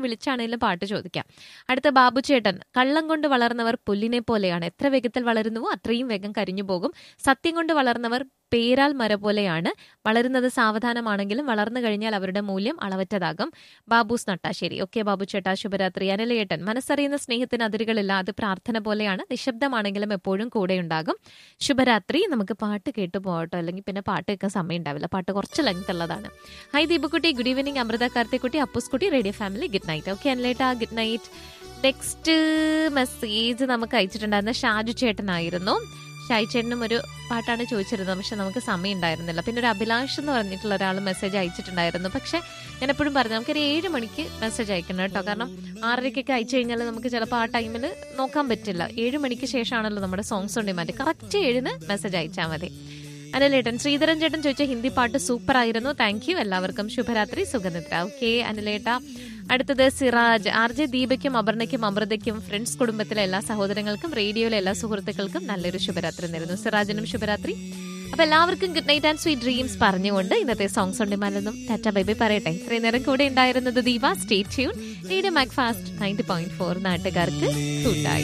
വിളിച്ചാണെങ്കിലും പാട്ട് ചോദിക്കാം അടുത്ത ബാബു ചേട്ടൻ കള്ളം കൊണ്ട് വളർന്നവർ പുല്ലിനെ പോലെയാണ് എത്ര വേഗത്തിൽ വളരുന്നുവോ അത്രയും വേഗം കരിഞ്ഞു പോകും സത്യം കൊണ്ട് വളർന്നവർ പേരാൽ മര പോലെയാണ് വളരുന്നത് സാവധാനമാണെങ്കിലും വളർന്നു കഴിഞ്ഞാൽ അവരുടെ മൂല്യം അളവറ്റതാകും ബാബൂസ് നട്ടാശ്ശേരി ഓക്കെ ബാബു ചേട്ടാ ശുഭരാത്രി അനലയേട്ടൻ മനസ്സറിയുന്ന സ്നേഹത്തിന് അതിരുകളില്ല അത് പ്രാർത്ഥന പോലെയാണ് നിശബ്ദമാണെങ്കിലും എപ്പോഴും കൂടെ ഉണ്ടാകും ശുഭരാത്രി നമുക്ക് പാട്ട് കേട്ടു പോകട്ടോ അല്ലെങ്കിൽ പിന്നെ പാട്ട് കേൾക്കാൻ സമയം ഉണ്ടാവില്ല പാട്ട് കുറച്ച് ലെങ്ത് ഉള്ളതാണ് ഹൈ ദീപക്കുട്ടി ഗുഡ് ഈവനിങ് അമൃത കാർത്തിക്കുട്ടി അപ്പൂസ്കുട്ടി radio family good night okay അനലേട്ടാ ഗുഡ് നൈറ്റ് നെക്സ്റ്റ് മെസ്സേജ് നമുക്ക് അയച്ചിട്ടുണ്ടായിരുന്ന ഷാജു ചേട്ടനായിരുന്നു ഷായി ചേട്ടനും ഒരു പാട്ടാണ് ചോദിച്ചിരുന്നത് പക്ഷെ നമുക്ക് സമയം ഉണ്ടായിരുന്നില്ല പിന്നെ ഒരു അഭിലാഷ് എന്ന് പറഞ്ഞിട്ടുള്ള ഒരാൾ മെസ്സേജ് അയച്ചിട്ടുണ്ടായിരുന്നു പക്ഷെ ഞാൻ എപ്പോഴും പറഞ്ഞു നമുക്കൊരു ഏഴ് മണിക്ക് മെസ്സേജ് അയക്കണം കേട്ടോ കാരണം ആറരയ്ക്കൊക്കെ അയച്ചു കഴിഞ്ഞാൽ നമുക്ക് ചിലപ്പോൾ ആ ടൈമിൽ നോക്കാൻ പറ്റില്ല ഏഴ് മണിക്ക് ശേഷമാണല്ലോ നമ്മുടെ സോങ്സ് ഓൺ ഡിമാൻഡ് കറക്റ്റ് ഏഴിന് മെസ്സേജ് അയച്ചാൽ മതി അനിലേട്ടൻ ശ്രീധരൻ ചേട്ടൻ ചോദിച്ച ഹിന്ദി പാട്ട് സൂപ്പർ ആയിരുന്നു താങ്ക് യു എല്ലാവർക്കും ശുഭരാത്രി സുഖനിദ്ര ഓക്കെ അനിലേട്ട അടുത്തത് സിറാജ് ആർ ജെ ദീപയ്ക്കും അപർണയ്ക്കും അമൃതയ്ക്കും ഫ്രണ്ട്സ് കുടുംബത്തിലെ എല്ലാ സഹോദരങ്ങൾക്കും റേഡിയോയിലെ എല്ലാ സുഹൃത്തുക്കൾക്കും നല്ലൊരു ശുഭരാത്രി നേരുന്നു സിറാജിനും ശുഭരാത്രി അപ്പൊ എല്ലാവർക്കും good night and sweet dreams പറഞ്ഞുകൊണ്ട് ഇന്നത്തെ സോങ്സ് ഉണ്ട് മലന്നും ടാറ്റ ബൈബൈ പറയട്ടെ ഇത്രയും നേരം കൂടെ ഉണ്ടായിരുന്നത് Deepa stay tune radio Macfast ninety point four നാട്ടുകാർക്ക് കൂട്ടായി